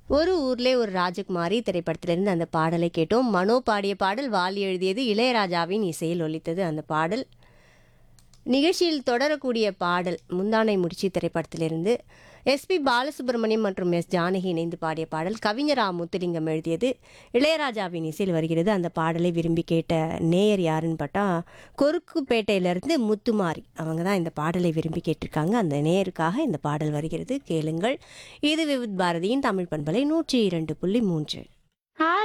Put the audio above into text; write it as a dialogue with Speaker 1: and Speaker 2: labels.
Speaker 1: ஒரு ஊர்லே ஒரு ராஜகுமாரி திரைப்படத்திலிருந்து அந்த பாடலை கேட்டோம் மனோ பாடிய பாடல் வாலி எழுதியது இளையராஜாவின் இசையில் ஒலித்தது அந்த பாடல் நிகழ்ச்சியில் தொடரக்கூடிய பாடல் முந்தானை முடிச்சி திரைப்படத்திலிருந்து எஸ்பி பாலசுப்ரமணியம் மற்றும் எஸ் ஜானகி இணைந்து பாடிய பாடல் கவிஞர் ஆ முத்துலிங்கம் எழுதியது இளையராஜாவின் இசையில் வருகிறது அந்த பாடலை விரும்பி கேட்ட நேயர் யாருன்னு பார்த்தா கொருக்குப்பேட்டையிலேருந்து முத்துமாரி அவங்க தான் இந்த பாடலை விரும்பி கேட்டிருக்காங்க அந்த நேயருக்காக இந்த பாடல் வருகிறது கேளுங்கள் இது விவித் பாரதியின் தமிழ் பண்பலை நூற்றி இரண்டு புள்ளி மூன்று